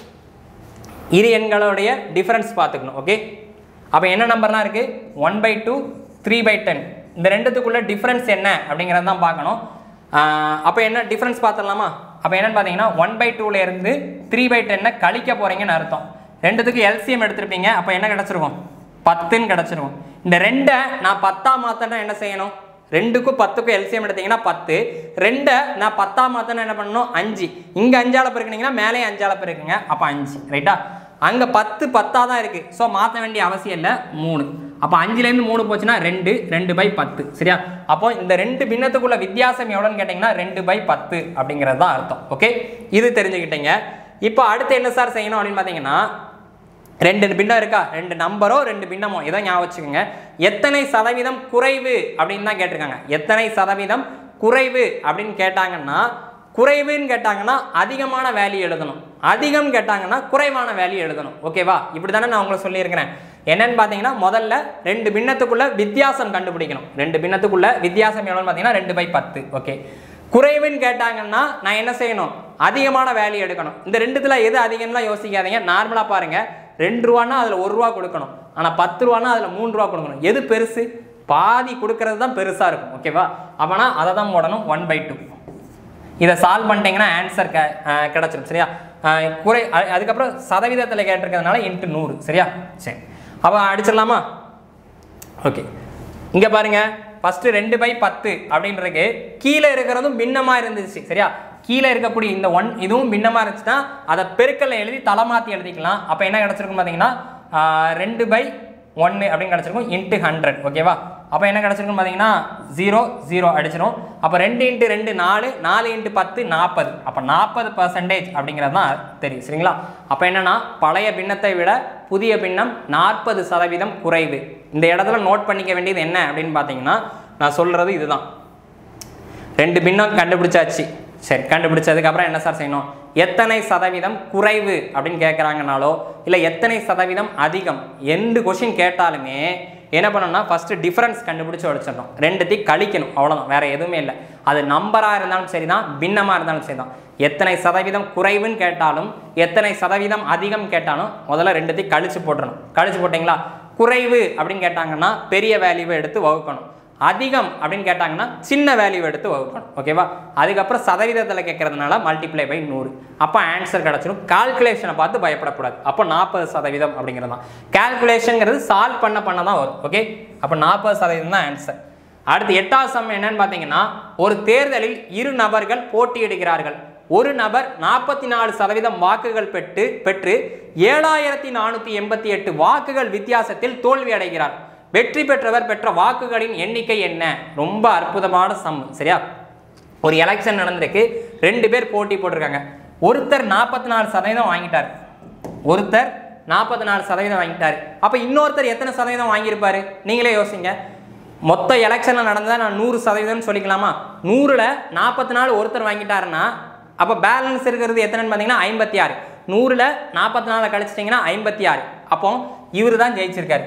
இரு எண்களுடைய டிஃபரன்ஸ் பார்த்துக்கணும் ஓகே அப்போ என்ன நம்பர்லாம் இருக்குது one by two three by ten இந்த ரெண்டுத்துக்குள்ள டிஃபரன்ஸ் என்ன அப்படிங்கிறத தான் பார்க்கணும் அப்போ என்ன டிஃபரன்ஸ் பார்த்துடலாமா அப்போ என்னன்னு பார்த்தீங்கன்னா ஒன் பை இருந்து த்ரீ பை டென்னை கழிக்க போகிறீங்கன்னு அர்த்தம் ரெண்டுத்துக்கு எல்சிஎம் எடுத்திருப்பீங்க அப்போ என்ன கிடச்சிருக்கும் பத்துன்னு கிடச்சிருக்கும் இந்த ரெண்டை நான் பத்தா மாத்தனா என்ன செய்யணும் ரெண்டுக்கும் பத்துக்கும் எல்சிஎம் எடுத்தீங்கன்னா பத்து ரெண்டை நான் பத்தா மாத்தனா என்ன பண்ணணும் அஞ்சு இங்கே அஞ்சால பெருக்குனீங்கன்னா மேலே அஞ்சால பெருக்குங்க அப்போ அஞ்சு ரைட்டா அங்கே பத்து பத்தாக தான் இருக்குது ஸோ மாற்ற வேண்டிய அவசியம் இல்லை மூணு அப்போ அஞ்சுலேருந்து மூணு போச்சுன்னா ரெண்டு ரெண்டு பை பத்து சரியா அப்போ இந்த ரெண்டு பின்னத்துக்குள்ள வித்தியாசம் எவ்வளோன்னு கேட்டிங்கன்னா ரெண்டு பை பத்து அப்படிங்கிறது தான் அர்த்தம் ஓகே இது தெரிஞ்சுக்கிட்டீங்க இப்போ அடுத்து என்ன சார் செய்யணும் அப்படின்னு பார்த்தீங்கன்னா ரெண்டு பின்னம் இருக்கா ரெண்டு நம்பரோ ரெண்டு பின்னமோ இதை ஞாபகம் வச்சுக்கோங்க எத்தனை சதவீதம் குறைவு அப்படின்னு தான் கேட்டிருக்காங்க எத்தனை சதவீதம் குறைவு அப்படின்னு கேட்டாங்கன்னா குறைவுன்னு கேட்டாங்கன்னா அதிகமான வேல்யூ எழுதணும் அதிகம் கேட்டாங்கன்னா குறைவான வேல்யூ எழுதணும் ஓகேவா இப்படி தானே நான் உங்களுக்கு சொல்லியிருக்கிறேன் என்னன்னு பார்த்தீங்கன்னா முதல்ல ரெண்டு பின்னத்துக்குள்ள வித்தியாசம் கண்டுபிடிக்கணும் ரெண்டு பின்னத்துக்குள்ள வித்தியாசம் எவ்வளோன்னு பார்த்தீங்கன்னா ரெண்டு பை பத்து ஓகே குறைவுன்னு கேட்டாங்கன்னா நான் என்ன செய்யணும் அதிகமான வேல்யூ எடுக்கணும் இந்த ரெண்டுத்துல எது அதிகம்லாம் யோசிக்காதீங்க நார்மலாக பாருங்க ரெண்டு ரூபான்னா அதில் ஒரு ரூபா கொடுக்கணும் ஆனால் பத்து ரூபான்னா அதில் மூணு ரூபா கொடுக்கணும் எது பெருசு பாதி கொடுக்கறது தான் பெருசாக இருக்கும் ஓகேவா அப்போனா அதை தான் போடணும் ஒன் பை டூ இதை சால்வ் பண்ணிட்டீங்கன்னா ஆன்சர் க அஹ் கிடைச்சிரும் சரியா அஹ் குறை அ- அதுக்கப்புறம் சதவீதத்தில் கேட்டிருக்கிறதுனால இன்ட்டு நூறு சரியா சரி அப்போ அடிச்சிடலாமா ஓகே இங்கே பாருங்க ஃபஸ்ட்டு ரெண்டு பை பத்து அப்படின்றது கீழே இருக்கிறதும் பின்னமாக இருந்துச்சு சரியா கீழே இருக்கக்கூடிய இந்த ஒன் இதுவும் பின்னமாக இருந்துச்சுன்னா அதை பெருக்கல்ல எழுதி தலை மாற்றி எழுதிக்கலாம் அப்போ என்ன கிடச்சிருக்கும் பார்த்தீங்கன்னா ஆஹ், ரெண்டு பை ஒன்று அப்படின்னு கிடச்சிருக்கும் இன்ட்டு ஹண்ட்ரட் ஓகேவா அப்போ என்ன கிடச்சிருக்கும் பார்த்தீங்கன்னா ஜீரோ ஜீரோ அடிச்சிடும் அப்போ ரெண்டு இன்ட்டு ரெண்டு நாலு நாலு இன்ட்டு பத்து நாற்பது அப்போ நாற்பது பர்சன்டேஜ் அப்படிங்கிறது தான் தெரியும் சரிங்களா அப்போ என்னன்னா பழைய பின்னத்தை விட புதிய பின்னம் நாற்பது சதவீதம் குறைவு இந்த இடத்துல நோட் பண்ணிக்க வேண்டியது என்ன அப்படின்னு பார்த்தீங்கன்னா நான் சொல்கிறது இதுதான் ரெண்டு பின்னம் கண்டுபிடிச்சாச்சு சரி கண்டுபிடிச்சதுக்கு அப்புறம் என்ன சார் செய்யணும் எத்தனை சதவீதம் குறைவு அப்படின்னு கேட்குறாங்கனாலோ இல்லை எத்தனை சதவீதம் அதிகம் எந்த கொஷின் கேட்டாலுமே என்ன பண்ணணும்னா ஃபஸ்ட்டு டிஃபரன்ஸ் கண்டுபிடிச்சு வச்சிடணும் ரெண்டுத்தையும் கழிக்கணும் அவ்வளோதான் வேற எதுவுமே இல்லை அது நம்பராக இருந்தாலும் சரி தான் பின்னமாக இருந்தாலும் சரி தான் எத்தனை சதவீதம் குறைவுன்னு கேட்டாலும் எத்தனை சதவீதம் அதிகம் கேட்டாலும் முதல்ல ரெண்டுத்தையும் கழிச்சு போட்டுறணும் கழிச்சு போட்டிங்களா குறைவு அப்படின்னு கேட்டாங்கன்னா பெரிய வேல்யூவை எடுத்து வகுக்கணும் அதிகம் அப்படின்னு கேட்டாங்கன்னா சின்ன வேல்யூ எடுத்து வகுக்கணும் ஓகேவா அதுக்கப்புறம் சதவீதத்தில் கேட்கறதுனால மல்டிப்ளை பை நூறு அப்போ ஆன்சர் கிடச்சிடும் கால்குலேஷனை பார்த்து பயப்படக்கூடாது அப்போ நாற்பது சதவீதம் அப்படிங்கிறது தான் கால்குலேஷனுங்கிறது சால்வ் பண்ண பண்ண தான் வரும் ஓகே அப்போ நாற்பது சதவீதம் தான் ஆன்சர் அடுத்து எட்டாவது சம் என்னன்னு பார்த்தீங்கன்னா ஒரு தேர்தலில் இரு நபர்கள் போட்டியிடுகிறார்கள் ஒரு நபர் நாற்பத்தி நாலு சதவீதம் வாக்குகள் பெற்று பெற்று ஏழாயிரத்தி நானூற்றி எண்பத்தி எட்டு வாக்குகள் வித்தியாசத்தில் தோல்வி அடைகிறார் வெற்றி பெற்றவர் பெற்ற வாக்குகளின் எண்ணிக்கை என்ன ரொம்ப அற்புதமான சம் சரியா ஒரு எலெக்ஷன் நடந்திருக்கு ரெண்டு பேர் போட்டி போட்டிருக்காங்க ஒருத்தர் நாற்பத்தி நாலு சதவீதம் வாங்கிட்டார் ஒருத்தர் நாற்பத்தி நாலு சதவீதம் வாங்கிட்டாரு அப்போ இன்னொருத்தர் எத்தனை சதவீதம் வாங்கியிருப்பாரு நீங்களே யோசிங்க மொத்த எலெக்ஷனில் நடந்தால் நான் நூறு சதவீதம்னு சொல்லிக்கலாமா நூறில் நாற்பத்தி நாலு ஒருத்தர் வாங்கிட்டாருன்னா அப்போ பேலன்ஸ் இருக்கிறது எத்தனைன்னு பார்த்தீங்கன்னா ஐம்பத்தி ஆறு நூறில் நாற்பத்தி நாலு கழிச்சிட்டிங்கன்னா ஐம்பத்தி ஆறு அப்போ இவர் தான் ஜெயிச்சிருக்காரு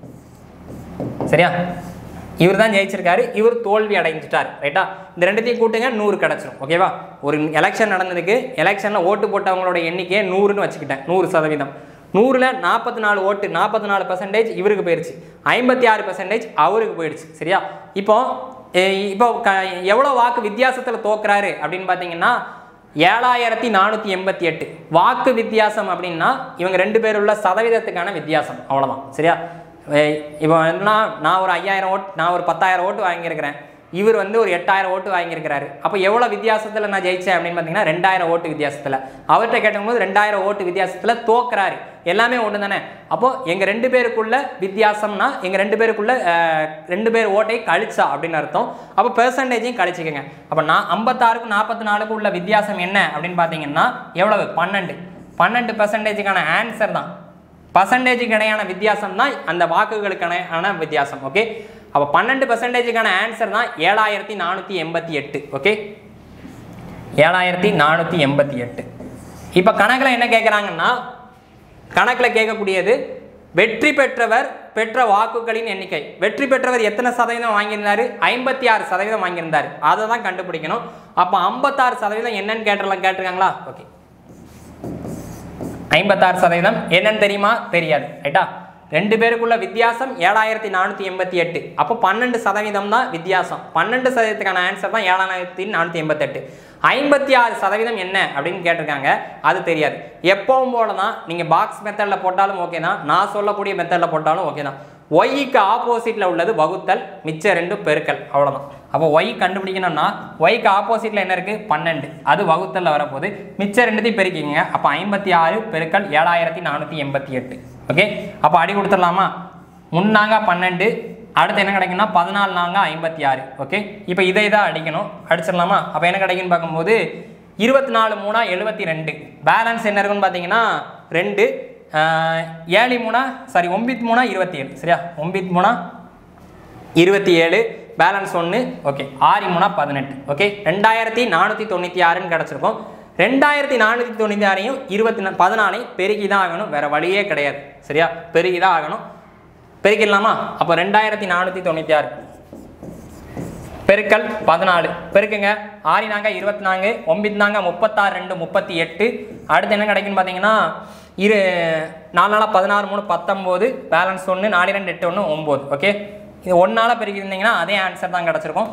சரியா இவர் தான் ஜெயிச்சிருக்காரு இவர் தோல்வி அடைஞ்சிட்டார் ரைட்டா இந்த ரெண்டுத்தையும் கூட்டுங்க நூறு கிடச்சிரும் ஓகேவா ஒரு எலெக்ஷன் நடந்ததுக்கு எலெக்ஷனில் ஓட்டு போட்டவங்களோட எண்ணிக்கையை நூறுன்னு வச்சுக்கிட்டேன் நூறு சதவீதம் நூறில் நாற்பத்தி நாலு ஓட்டு நாற்பத்தி நாலு பர்சன்டேஜ் இவருக்கு போயிடுச்சு ஐம்பத்தி ஆறு பர்சன்டேஜ் அவருக்கு போயிடுச்சு சரியா இப்போ எ- இப்போ க எவ்வளோ வாக்கு வித்தியாசத்தில் தோக்குறாரு அப்படின்னு பார்த்தீங்கன்னா ஏழாயிரத்தி நானூற்றி எண்பத்தி எட்டு வாக்கு வித்தியாசம் அப்படின்னா இவங்க ரெண்டு பேர் உள்ள சதவீதத்துக்கான வித்தியாசம் அவ்வளோதான் சரியா ஏய், இப்போ என்னன்னா நான் ஒரு ஐயாயிரம் ஓட்டு நான் ஒரு பத்தாயிரம் ஓட்டு வாங்கியிருக்கிறேன் இவர் வந்து ஒரு எட்டாயிரம் ஓட்டு வாங்கியிருக்கிறாரு அப்போ எவ்வளோ வித்தியாசத்தில் நான் ஜெயிச்சேன் அப்படின்னு பார்த்தீங்கன்னா ரெண்டாயிரம் ஓட்டு வித்தியாசத்தில் அவர்கிட்ட கேட்டபோது ரெண்டாயிரம் ஓட்டு வித்தியாசத்தில் தோக்குறாரு எல்லாமே ஒன்று தானே அப்போது எங்கள் ரெண்டு பேருக்குள்ள வித்தியாசம்னா எங்கள் ரெண்டு பேருக்குள்ள அஹ், ரெண்டு பேர் ஓட்டை கழிச்சா அப்படின்னு அர்த்தம் அப்போ பெர்சன்டேஜையும் கழிச்சுக்கோங்க அப்போ நான் ஐம்பத்தாறுக்கும் நாற்பத்தி நாலுக்கும் உள்ள வித்தியாசம் என்ன அப்படின்னு பார்த்தீங்கன்னா எவ்வளவு பன்னெண்டு பன்னெண்டு பெர்சன்டேஜுக்கான ஆன்சர் தான் பர்சன்டேஜுக்கு இடையான வித்தியாசம் தான் அந்த வாக்குகளுக்கான வித்தியாசம் ஓகே அப்போ பன்னெண்டு பர்சன்டேஜுக்கான ஆன்சர் தான் ஏழாயிரத்தி நானூற்றி எண்பத்தி எட்டு ஓகே ஏழாயிரத்தி நானூற்றி எண்பத்தி எட்டு இப்போ கணக்கில் என்ன கேட்குறாங்கன்னா கணக்கில் கேட்கக்கூடியது வெற்றி பெற்றவர் பெற்ற வாக்குகளின் எண்ணிக்கை வெற்றி பெற்றவர் எத்தனை சதவீதம் வாங்கியிருந்தாரு ஐம்பத்தி ஆறு சதவீதம் வாங்கியிருந்தாரு அதை தான் கண்டுபிடிக்கணும் அப்போ ஐம்பத்தாறு சதவீதம் என்னன்னு கேட்டுலாம் கேட்டிருக்காங்களா ஓகே ஐம்பத்தாறு சதவீதம் என்னன்னு தெரியுமா தெரியாது ரைட்டா ரெண்டு பேருக்குள்ள வித்தியாசம் ஏழாயிரத்தி நானூற்றி எண்பத்தி எட்டு அப்போ பன்னெண்டு சதவீதம் தான் வித்தியாசம் பன்னெண்டு சதவீதத்துக்கான ஆன்சர் தான் ஏழாயிரத்தி நானூற்றி எண்பத்தெட்டு ஐம்பத்தி ஆறு சதவீதம் என்ன அப்படின்னு கேட்டிருக்காங்க அது தெரியாது எப்பவும் போல தான் நீங்கள் பாக்ஸ் மெத்தடில் போட்டாலும் ஓகே தான் நான் சொல்லக்கூடிய மெத்தடில் போட்டாலும் ஓகே தான் ஒய்க்கு ஆப்போசிட்டில் உள்ளது வகுத்தல் மிச்ச ரெண்டு பெருக்கல் அவ்வளோதான் அப்போ ஒய் கண்டுபிடிக்கணும்னா ஒய்க்கு ஆப்போசிட்டில் என்ன இருக்குது பன்னெண்டு அது வகுத்தலில் வரப்போகுது மிச்ச ரெண்டுத்தையும் பெருக்கிங்க அப்போ ஐம்பத்தி ஆறு பெருக்கல் ஏழாயிரத்தி நானூற்றி எண்பத்தி எட்டு ஓகே அப்போ அடி கொடுத்துடலாமா முன்னாங்க பன்னெண்டு அடுத்து என்ன கிடைக்கும்னா பதினாலு நாங்க ஐம்பத்தி ஆறு ஓகே இப்போ இதை தான் அடிக்கணும் அடிச்சிடலாமா அப்போ என்ன கிடைக்குன்னு பார்க்கும்போது இருபத்தி நாலு மூணா எழுபத்தி ரெண்டு பேலன்ஸ் என்ன இருக்குன்னு பார்த்தீங்கன்னா ரெண்டு ஆஹ், ஏழு மூணா சாரி ஒம்பித் மூணா இருபத்தி ஏழு சரியா ஒம்பித் மூணா இருபத்தி ஏழு பேலன்ஸ் ஒன்று ஓகே ஆறு மூணா பதினெட்டு ஓகே ரெண்டாயிரத்தி நானூற்றி தொண்ணூற்றி ஆறுன்னு கிடச்சிருக்கும் ரெண்டாயிரத்தி நானூற்றி தொண்ணூற்றி ஆறையும் இருபத்தி நா- பதினாலையும் பெருக்கி தான் ஆகணும் வேறு வழியே கிடையாது சரியா பெருக்கி தான் ஆகணும் பெருக்கிடலாமா அப்போ ரெண்டாயிரத்தி நானூற்றி தொண்ணூற்றி ஆறு பெருக்கல் பதினாலு பெருக்குங்க ஆறு நாங்க இருபத்தி நான்கு ஒன்பது நாங்க முப்பத்தாறு ரெண்டு முப்பத்தி எட்டு அடுத்து என்ன கிடைக்குன்னு பார்த்தீங்கன்னா இரு நாலு நாளாக பதினாறு மூணு பத்தொம்போது பேலன்ஸ் ஒன்று நாலு ரெண்டு எட்டு ஒன்று ஒம்பது ஓகே இது ஒன்றால் பெருக்கியிருந்தீங்கன்னா அதே ஆன்சர் தான் கிடச்சிருக்கும்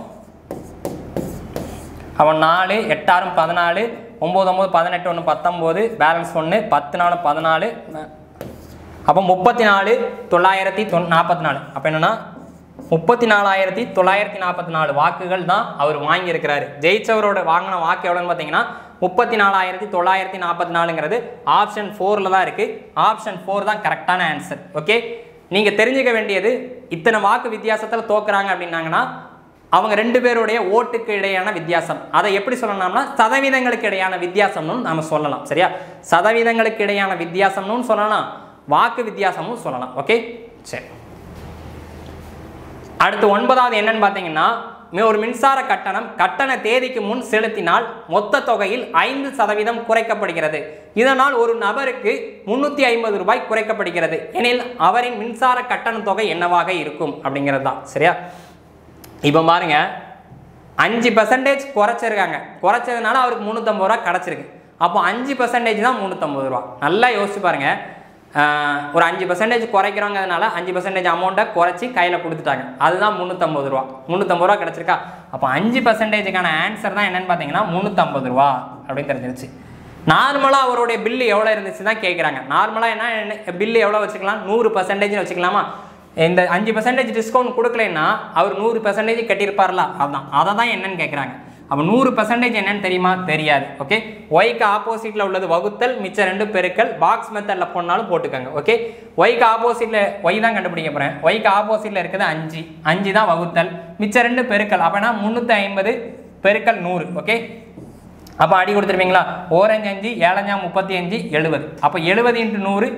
அவன் நாலு எட்டாறும் பதினாலு ஒம்பது ஒம்பது பதினெட்டு ஒன்று பத்தொம்போது பேலன்ஸ் ஒன்று பத்து நாலு பதினாலு அப்போ முப்பத்தி நாலு தொள்ளாயிரத்தி தொ நாற்பத்தி நாலு அப்போ என்னன்னா முப்பத்தி நாலாயிரத்தி தொள்ளாயிரத்தி நாற்பத்தி நாலு வாக்குகள் தான் அவர் வாங்கியிருக்கிறாரு ஜெயிச்சவரோட வாங்கின வாக்கு எவ்வளோன்னு பார்த்தீங்கன்னா முப்பத்தி நாலாயிரத்தி தொள்ளாயிரத்தி நாற்பத்தி நாலுங்கிறது ஆப்ஷன் ஃபோரில் தான் இருக்குது ஆப்ஷன் ஃபோர் தான் கரெக்டான ஆன்சர் ஓகே நீங்கள் தெரிஞ்சுக்க வேண்டியது இத்தனை வாக்கு வித்தியாசத்தில் தோக்குறாங்க அப்படின்னாங்கன்னா அவங்க ரெண்டு பேருடைய ஓட்டுக்கு இடையான வித்தியாசம் அதை எப்படி சொல்லலாம்னா சதவீதங்களுக்கு இடையான வித்தியாசம்னு நம்ம சொல்லலாம் சரியா சதவீதங்களுக்கு இடையான வித்தியாசம்னு சொல்லலாம் வாக்கு வித்தியாசமும் சொல்லலாம் ஓகே சரி அடுத்து ஒன்பதாவது என்னன்னு பார்த்தீங்கன்னா மி- ஒரு மின்சார கட்டணம் கட்டண தேதிக்கு முன் செலுத்தினால் மொத்த தொகையில் ஐந்து சதவீதம் குறைக்கப்படுகிறது இதனால் ஒரு நபருக்கு முன்னூற்றி ஐம்பது ரூபாய் குறைக்கப்படுகிறது எனில் அவரின் மின்சார கட்டண தொகை என்னவாக இருக்கும் அப்படிங்கிறது தான் சரியா இப்போ பாருங்க அஞ்சு பர்சன்டேஜ் குறைச்சிருக்காங்க குறைச்சதுனால அவருக்கு முந்நூற்றம்பது ரூபா கிடச்சிருக்கு அப்போ அஞ்சு பர்சன்டேஜ் தான் முந்நூற்றம்பது ரூபா நல்லா யோசிச்சு பாருங்க ஆஹ், ஒரு அஞ்சு பர்சன்டேஜ் குறைக்கிறோங்கிறதுனால அஞ்சு பர்சன்டேஜ் அமௌண்ட்டை குறைச்சி கையில் கொடுத்துட்டாங்க அதுதான் முந்நூற்றம்பது ரூபா முந்நூற்றம்பது ரூபா கிடச்சிருக்கா அப்போ அஞ்சு பர்சன்டேஜுக்கான ஆன்சர் தான் என்னன்னு பார்த்தீங்கன்னா முந்நூற்றம்பது ரூபா அப்படின்னு தெரிஞ்சிருச்சு நார்மலாக அவருடைய பில்லு எவ்வளோ இருந்துச்சு தான் கேட்குறாங்க நார்மலாக என்ன பில்லு எவ்வளோ வச்சுக்கலாம் நூறு பர்சன்டேஜ்னு வச்சுக்கலாமா இந்த அஞ்சு பர்சன்டேஜ் டிஸ்கவுண்ட் கொடுக்கலைன்னா அவர் நூறு பர்சன்டேஜ் கட்டியிருப்பார்ல அதான் அதை தான் என்னன்னு கேட்குறாங்க அப்போ நூறு பர்சன்டேஜ் என்னன்னு தெரியுமா தெரியாது ஓகே ஒய்க்கு ஆப்போசிட்டில் உள்ளது வகுத்தல் மிச்சம் ரெண்டு பெருக்கல் பாக்ஸ் மெத்தடில் போனாலும் போட்டுக்கோங்க ஓகே ஒய்க்கு ஆப்போசிட்டில் ஒய் தான் கண்டுபிடிக்க போகிறேன் ஒய்க்கு ஆப்போசிட்டில் இருக்குது அஞ்சு அஞ்சு தான் வகுத்தல் மிச்சம் ரெண்டு பெருக்கல் அப்போனா முந்நூற்றி ஐம்பது பெருக்கல் நூறு ஓகே அப்போ அடி கொடுத்துருப்பீங்களா ஓரஞ்சு அஞ்சு ஏழஞ்சா முப்பத்தி அஞ்சு எழுபது அப்போ எழுபது இன்ட்டு நூறு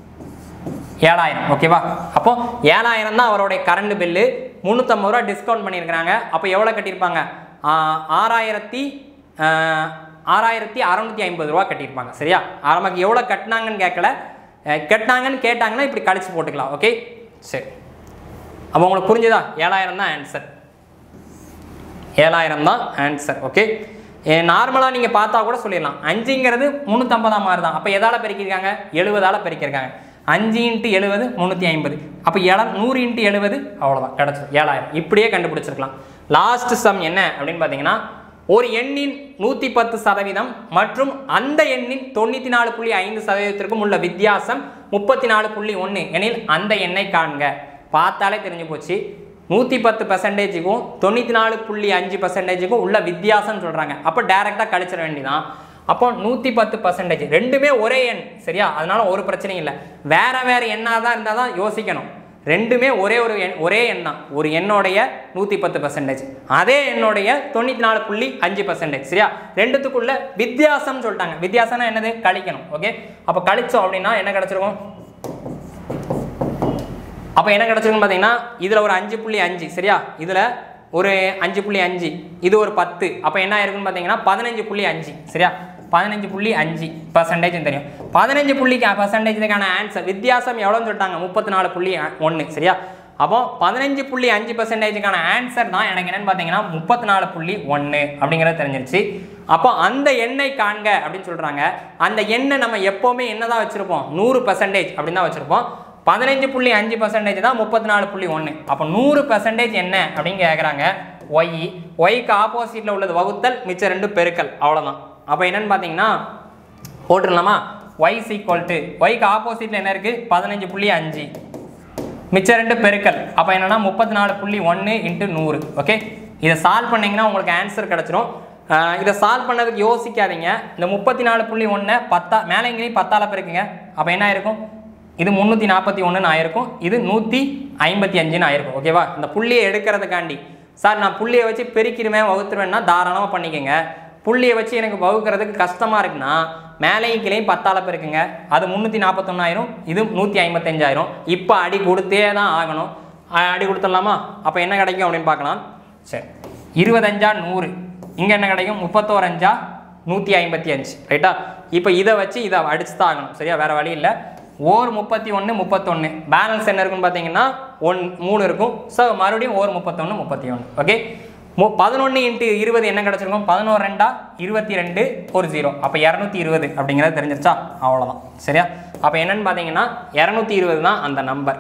ஏழாயிரம் ஓகேவா அப்போ ஏழாயிரம் தான் அவருடைய கரண்ட் பில்லு முந்நூற்றம்பது ரூபா டிஸ்கவுண்ட் பண்ணியிருக்கிறாங்க அப்போ எவ்வளோ கட்டியிருப்பாங்க ஆ, ஆறாயிரத்தி ஆ, ஆறாயிரத்தி அறநூற்றி ஐம்பது ரூபா கட்டியிருப்பாங்க சரியா நமக்கு எவ்வளோ கட்டினாங்கன்னு கேட்கல அஹ், கட்டினாங்கன்னு கேட்டாங்கன்னா இப்படி கழிச்சு போட்டுக்கலாம் ஓகே சரி அப்போ உங்களுக்கு புரிஞ்சுதா ஏழாயிரம் தான் ஆன்சர் ஏழாயிரம் தான் ஆன்சர் ஓகே நார்மலாக நீங்கள் பார்த்தா கூட சொல்லிடலாம் அஞ்சுங்கிறது முந்நூற்றம்பதாம் மாதிரி தான் அப்போ எதால் பெருக்கியிருக்காங்க எழுபதால் பெருக்கியிருக்காங்க அஞ்சு இன்ட்டு எழுபது முந்நூற்றி ஐம்பது அப்போ ஏழ நூறு இன்ட்டு எழுபது அவ்வளோதான் கிடச்சிடும் ஏழாயிரம் இப்படியே கண்டுபிடிச்சிருக்கலாம் லாஸ்ட் சம் என்ன அப்படின்னு பார்த்தீங்கன்னா ஒரு எண்ணின் நூற்றி பத்து சதவீதம் மற்றும் அந்த எண்ணின் தொண்ணூற்றி நாலு புள்ளி ஐந்து சதவீதத்திற்கும் உள்ள வித்தியாசம் முப்பத்தி நாலு புள்ளி ஒன்று எனில் அந்த எண்ணை காண்க பார்த்தாலே தெரிஞ்சு போச்சு நூற்றி பத்து பர்சன்டேஜுக்கும் தொண்ணூற்றி நாலு புள்ளி அஞ்சு பர்சன்டேஜுக்கும் உள்ள வித்தியாசம்னு சொல்கிறாங்க அப்போ டேரெக்டாக கழிச்சிட வேண்டியதான் அப்போ நூற்றி பத்து பர்சன்டேஜ் ரெண்டுமே ஒரே எண் சரியா அதனால ஒரு பிரச்சனையும் இல்லை வேற வேற எண்ணாக தான் இருந்தால் தான் யோசிக்கணும் ரெண்டுமே ஒரே ஒரு எண் ஒரே எண் தான் ஒரு எண்ணுடைய நூற்றி பத்து பர்சன்டேஜ் அதே எண்ணுடைய தொண்ணூற்றி நாலு புள்ளி அஞ்சு பர்சன்டேஜ் சரியா ரெண்டுத்துக்குள்ள வித்தியாசம்னு சொல்லிட்டாங்க வித்தியாசம்னா என்னது கழிக்கணும் ஓகே அப்போ கழிச்சோம் அப்படின்னா என்ன கிடச்சிருக்கும் அப்போ என்ன கிடச்சிருக்குன்னு பார்த்தீங்கன்னா இதில் ஒரு அஞ்சு புள்ளி அஞ்சு சரியா இதில் ஒரு அஞ்சு புள்ளி அஞ்சு இது ஒரு பத்து அப்போ என்ன ஆயிருக்குன்னு பார்த்தீங்கன்னா பதினஞ்சு புள்ளி அஞ்சு சரியா பதினஞ்சு புள்ளி அஞ்சு பர்சன்டேஜ் தெரியும் பதினஞ்சு புள்ளி பர்சன்டேஜுக்கான ஆன்சர் வித்தியாசம் எவ்வளோன்னு சொல்லிட்டாங்க முப்பத்தி நாலு புள்ளி ஒன்று சரியா அப்போ பதினஞ்சு புள்ளி அஞ்சு பர்சன்டேஜுக்கான ஆன்சர் தான் எனக்கு என்னன்னு பார்த்தீங்கன்னா முப்பத்தி நாலு புள்ளி ஒன்று அப்படிங்கிறது தெரிஞ்சிருச்சு அப்போ அந்த எண்ணை காண்க அப்படின்னு சொல்கிறாங்க அந்த எண்ணை நம்ம எப்போவுமே என்ன தான் வச்சுருப்போம் நூறு பர்சன்டேஜ் அப்படின்னு தான் வச்சுருப்போம் பதினஞ்சு புள்ளி அஞ்சு பர்சன்டேஜ் தான் முப்பத்தி நாலு புள்ளி ஒன்று அப்போ நூறு பர்சன்டேஜ் என்ன அப்படின்னு கேட்குறாங்க ஒய் ஒய்க்கு ஆப்போசிட்டில் உள்ளது வகுத்தல் மிச்சம் ரெண்டு பெருக்கல் அவ்வளோதான் அப்போ என்னன்னு பார்த்தீங்கன்னா போட்டுடலாமா ஒய் சீக்வல் டு ஒய்க்கு ஆப்போசிட்டில் என்ன இருக்குது பதினஞ்சு புள்ளி அஞ்சு மிச்சம் ரெண்டு பெருக்கல் அப்போ என்னன்னா முப்பத்தி நாலு புள்ளி ஒன்று இன்ட்டு நூறு ஓகே இதை சால்வ் பண்ணீங்கன்னா உங்களுக்கு ஆன்சர் கிடச்சிரும் ஆஹ் இதை சால்வ் பண்ணதுக்கு யோசிக்காதீங்க இந்த முப்பத்தி நாலு புள்ளி ஒன்றை பத்தா மேலே இங்கேயும் பத்தால் பெருக்குங்க அப்போ என்ன ஆயிருக்கும் இது முந்நூற்றி நாற்பத்தி ஒன்றுன்னு ஆயிருக்கும் இது நூற்றி ஐம்பத்தி அஞ்சுன்னு ஆயிருக்கும் ஓகேவா இந்த புள்ளியை எடுக்கிறதுக்காண்டி சார் நான் புள்ளியை வச்சு பெருக்கிடுவேன் வகுத்துருவேன்னா தாராளமாக பண்ணிக்கோங்க புள்ளியை வச்சு எனக்கு வகுக்கிறதுக்கு கஷ்டமாக இருக்குன்னா மேலேயும் கீழேயும் பத்தால பெருக்குங்க அது முந்நூற்றி நாற்பத்தொன்னாயிரம் இது நூற்றி ஐம்பத்தஞ்சாயிரம் இப்போ அடி கொடுத்தே தான் ஆகணும் அ- அடி கொடுத்துடலாமா அப்போ என்ன கிடைக்கும் அப்படின்னு பார்க்கலாம் சரி இருபத்தஞ்சா நூறு இங்கே என்ன கிடைக்கும் முப்பத்தோரஞ்சா நூற்றி ஐம்பத்தி அஞ்சு ரைட்டா இப்போ இதை வச்சு இதை அடிச்சு தான் ஆகணும் சரியா வேறு வழி இல்லை ஓர் முப்பத்தி ஒன்று முப்பத்தொன்று பேலன்ஸ் என்ன இருக்குன்னு பார்த்தீங்கன்னா ஒன் மூணு இருக்கும் ஸோ மறுபடியும் ஓர் முப்பத்தொன்று முப்பத்தி ஒன்று ஓகே மு பதினொன்று இன்ட்டு இருபது என்ன கிடச்சிருக்கும் பதினோரு ரெண்டா இருபத்தி ரெண்டு ஒரு ஜீரோ அப்போ இரநூத்தி இருபது அப்படிங்கிறது தெரிஞ்சிருச்சா அவ்வளோதான் சரியா அப்போ என்னன்னு பார்த்தீங்கன்னா இரநூத்தி இருபது தான் அந்த நம்பர்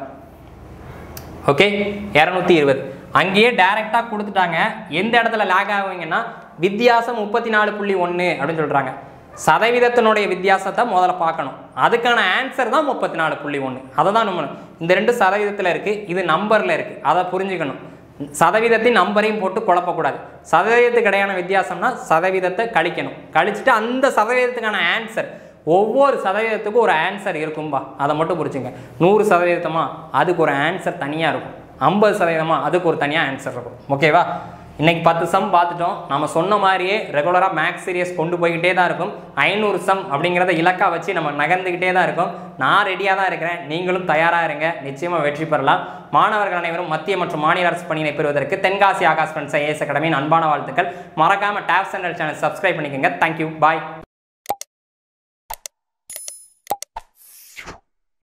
ஓகே இரநூத்தி இருபது அங்கேயே டைரெக்டாக கொடுத்துட்டாங்க எந்த இடத்துல லேக் ஆகுவீங்கன்னா வித்தியாசம் முப்பத்தி நாலு புள்ளி ஒன்று அப்படின்னு சொல்கிறாங்க சதவீதத்தினுடைய வித்தியாசத்தை முதல்ல பார்க்கணும் அதுக்கான ஆன்சர் தான் முப்பத்தி நாலு புள்ளி ஒன்று அதை தான் நம்ம இந்த ரெண்டு சதவீதத்தில் இருக்குது இது நம்பரில் இருக்குது அதை புரிஞ்சுக்கணும் சதவீதத்தின் நம்பரையும் போட்டு குழப்பக்கூடாது சதவீதத்துக்கு இடையான வித்தியாசம்னா சதவீதத்தை கழிக்கணும் கழிச்சிட்டு அந்த சதவீதத்துக்கான ஆன்சர் ஒவ்வொரு சதவீதத்துக்கும் ஒரு ஆன்சர் இருக்கும்பா அதை மட்டும் புரிச்சுங்க நூறு சதவீதமா அதுக்கு ஒரு ஆன்சர் தனியாக இருக்கும் ஐம்பது சதவீதமா அதுக்கு ஒரு தனியாக ஆன்சர் இருக்கும் ஓகேவா இன்னைக்கு பத்து சம் பார்த்துட்டோம் நம்ம சொன்ன மாதிரியே ரெகுலராக மேக்ஸ் சீரியஸ் கொண்டு போய்கிட்டே தான் இருக்கும் ஐநூறு சம் அப்படிங்கிறத இலக்கா வச்சு நம்ம நகர்ந்துக்கிட்டே தான் இருக்கும் நான் ரெடியாக தான் இருக்கிறேன் நீங்களும் தயாராக இருங்க நிச்சயமாக வெற்றி பெறலாம் மாணவர்கள் அனைவரும் மத்திய மற்றும் மாநில அரசு பணியினை பெறுவதற்கு தென்காசி ஆகாஷ் ஃப்ரெண்ட்ஸ் ஐஏஎஸ் அகாடமியின் அன்பான வாழ்த்துக்கள் மறக்காம டேப் சென்டர் சேனல் சப்ஸ்கிரைப் பண்ணிக்கோங்க தேங்க்யூ பாய்